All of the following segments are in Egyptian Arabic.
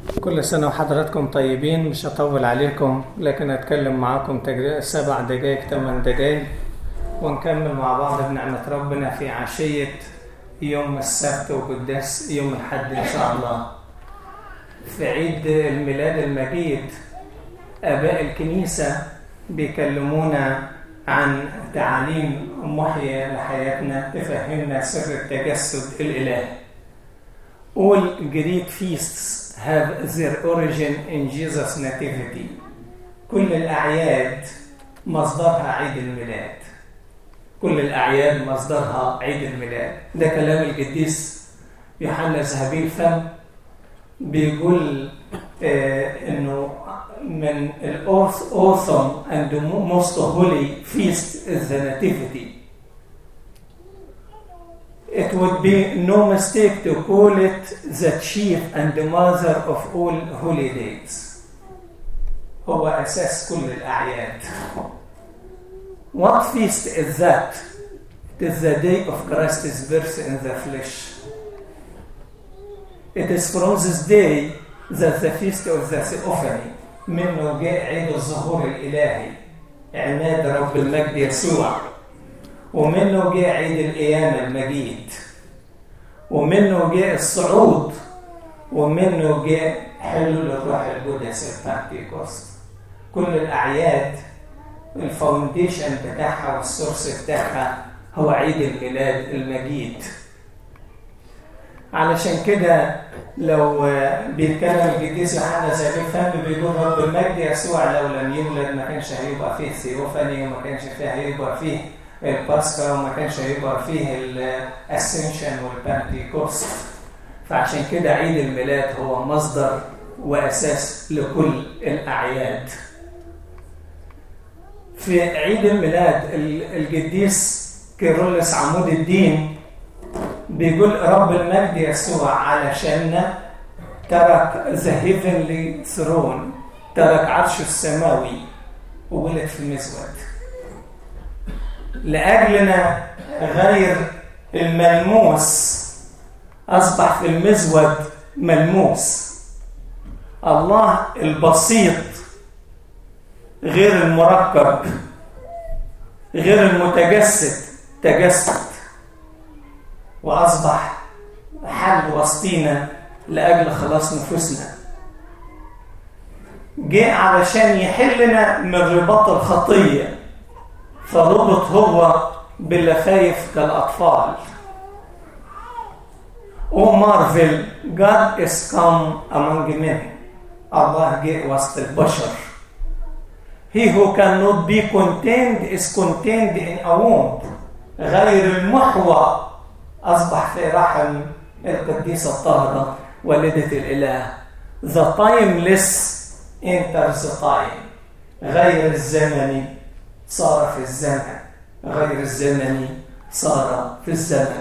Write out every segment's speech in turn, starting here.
كل سنة وحضراتكم طيبين مش هطول عليكم لكن أتكلم معاكم تجربة سبع دقايق ثمان دقايق ونكمل مع بعض بنعمة ربنا في عشية يوم السبت وقداس يوم الحد إن شاء الله في عيد الميلاد المجيد آباء الكنيسة بيكلمونا عن تعاليم محية لحياتنا تفهمنا سر التجسد الإلهي All Greek feasts have their origin in Jesus' nativity. كل الأعياد مصدرها عيد الميلاد. كل الأعياد مصدرها عيد الميلاد. ده كلام القديس يوحنا ذهبي الفم بيقول آه إنه من الأوث awesome and the most holy feast is the nativity. it would be no mistake to call it the chief and the mother of all holidays. هو أساس كل الأعياد. What feast is that? It is the day of Christ's birth in the flesh. It is from this day that the feast of the Theophany منه جاء عيد الظهور الإلهي عماد رب المجد يسوع ومنه جاء عيد القيامة المجيد ومنه جاء الصعود ومنه جاء حلول الروح القدس البنتيكوست كل الأعياد الفاونديشن بتاعها والسورس بتاعها هو عيد الميلاد المجيد علشان كده لو بيتكلم القديس يوحنا زي الفم بيقول رب المجد يسوع لو لم يولد ما كانش هيبقى فيه ثيوفاني وما كانش فيه هيبقى فيه الباسكا وما كانش هيبقى فيه الاسنشن والبنتيكوست فعشان كده عيد الميلاد هو مصدر واساس لكل الاعياد في عيد الميلاد القديس كيرلس عمود الدين بيقول رب المجد يسوع علشاننا ترك ذا هيفنلي ثرون ترك عرشه السماوي وولد في المزود لأجلنا غير الملموس أصبح في المزود ملموس الله البسيط غير المركب غير المتجسد تجسد وأصبح حل وسطينا لأجل خلاص نفوسنا جاء علشان يحلنا من رباط الخطيه فربط هو باللفايف كالأطفال O marvel, God is come among men. الله جاء وسط البشر. He who cannot be contained is contained in a womb. غير المحوى أصبح في رحم القديسة الطاهرة والدة الإله. The timeless enters the time. غير الزمني صار في الزمن غير الزمني صار في الزمن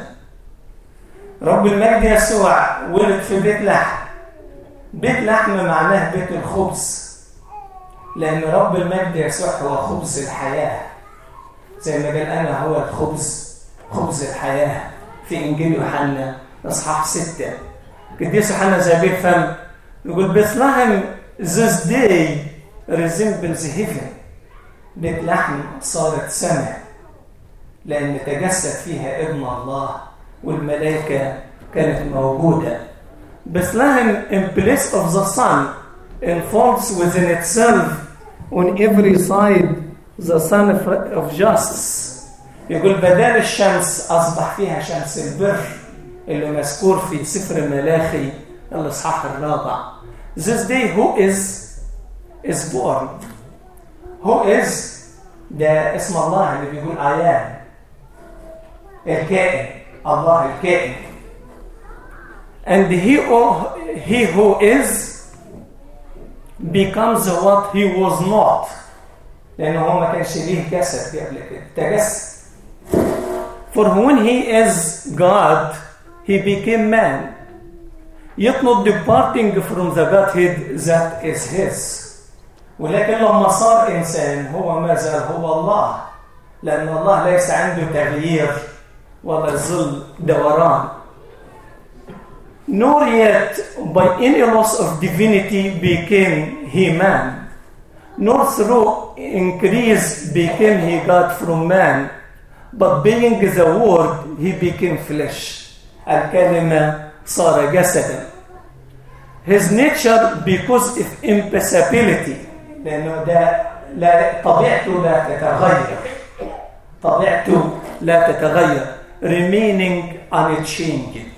رب المجد يسوع ولد في بيت لحم بيت لحم معناه بيت الخبز لأن رب المجد يسوع هو خبز الحياة زي ما قال أنا هو الخبز خبز الحياة في إنجيل يوحنا إصحاح ستة قديس يوحنا زي فم يقول بثلهم this day resembles heaven بيت لحم صارت سماء لأن تجسد فيها ابن الله والملائكة كانت موجودة Bethlehem in place of the sun enfolds within itself on every side the sun of justice يقول بدل الشمس أصبح فيها شمس البر اللي مذكور في سفر ملاخي الإصحاح الرابع This day who is is born who is ده اسم الله اللي بيقول آيان الكائن الله الكائن and he who, he who is becomes what he was not لأنه هو ما كانش ليه جسد قبل كده تجسد for when he is God he became man yet not departing from the Godhead that is his ولكن لما صار إنسان هو ما زال هو الله لأن الله ليس عنده تغيير ولا ظل دوران nor yet by any loss of divinity became he man, nor through increase became he God from man, but being the word he became flesh. الكلمة صار جسدا. His nature because of impassibility لأنه ده لا طبيعته لا تتغير طبيعته لا تتغير remaining unchanged.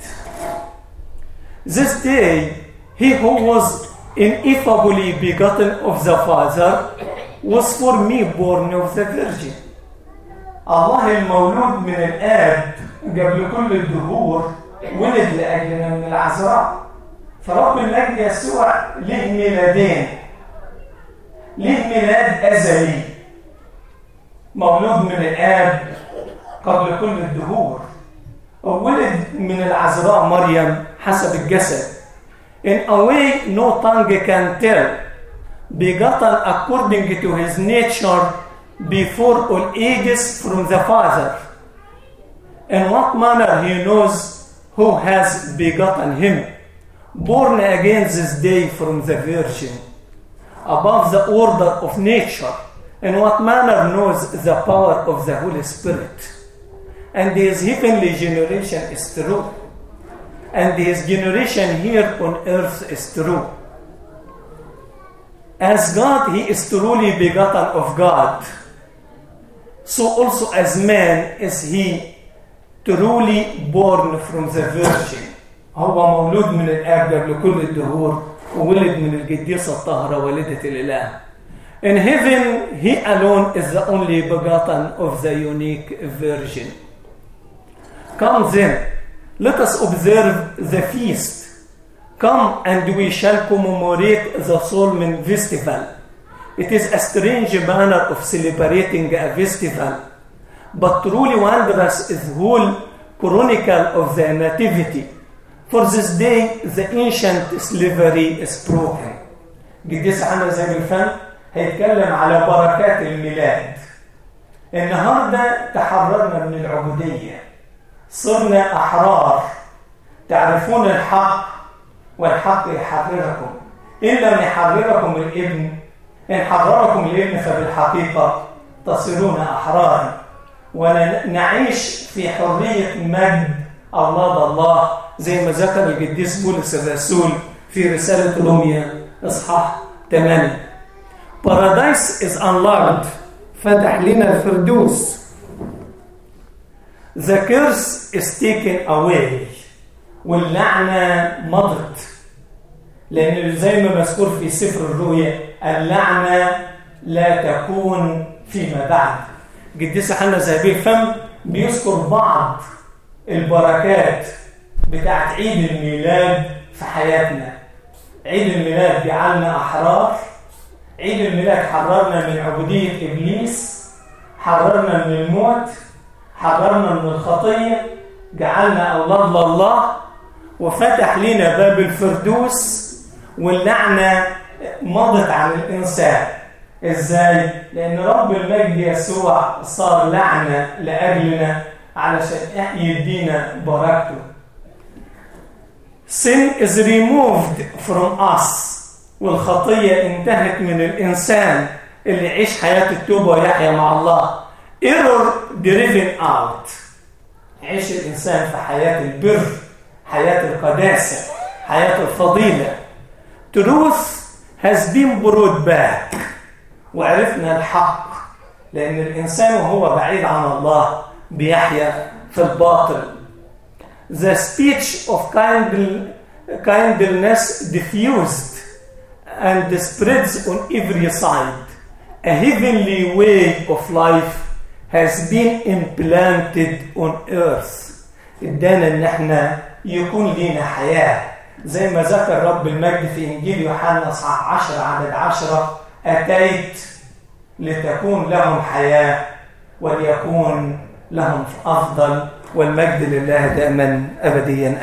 This day, he who was ineffably begotten of the Father was for me born of the Virgin. الله المولود من الآب قبل كل الدهور ولد لأجلنا من العذراء فرب المجد يسوع له ميلادين له ميلاد أزلي مولود من الآب قبل كل الدهور ولد من العذراء مريم حسب الجسد in a way no tongue can tell begotten according to his nature before all ages from the Father in what manner he knows who has begotten him born again this day from the Virgin above the order of nature in what manner knows the power of the Holy Spirit and his heavenly generation is true and his generation here on earth is true. As God, he is truly begotten of God. So also as man is he truly born from the Virgin. هو مولود من الآب قبل كل الدهور وولد من القديسة الطاهرة والدة الإله. In heaven, he alone is the only begotten of the unique Virgin. Come then, let us observe the feast. Come and we shall commemorate the Solomon festival. It is a strange manner of celebrating a festival, but truly wondrous is the whole chronicle of the Nativity. For this day, the ancient slavery is broken. قديس عنا زي الفن هيتكلم على بركات الميلاد. النهارده تحررنا من العبوديه. صرنا أحرار تعرفون الحق والحق يحرركم إن لم يحرركم الابن إن حرركم الابن فبالحقيقة تصيرون أحرارا ونعيش في حرية مجد أولاد الله زي ما ذكر القديس بولس الرسول في رسالة روميا إصحاح 8 Paradise is unlocked فتح لنا الفردوس The curse is taken away واللعنة مضت لأن زي ما مذكور في سفر الرؤيا اللعنة لا تكون فيما بعد قديس حنا ذهبي الفم بيذكر بعض البركات بتاعت عيد الميلاد في حياتنا عيد الميلاد جعلنا أحرار عيد الميلاد حررنا من عبودية إبليس حررنا من الموت حررنا من الخطية جعلنا أولاد لله وفتح لنا باب الفردوس واللعنة مضت عن الإنسان إزاي؟ لأن رب المجد يسوع صار لعنة لأجلنا علشان يدينا بركته Sin is removed from us والخطية انتهت من الإنسان اللي يعيش حياة التوبة ويحيا مع الله error driven out يعيش الإنسان في حياة البر حياة القداسة حياة الفضيلة truth has been brought back وعرفنا الحق لأن الإنسان وهو بعيد عن الله بيحيا في الباطل the speech of kindl kindness diffused and spreads on every side a heavenly way of life has been implanted on earth ادانا ان احنا يكون لينا حياه زي ما ذكر رب المجد في انجيل يوحنا اصحاح 10 عدد 10 اتيت لتكون لهم حياه وليكون لهم افضل والمجد لله دائما ابديا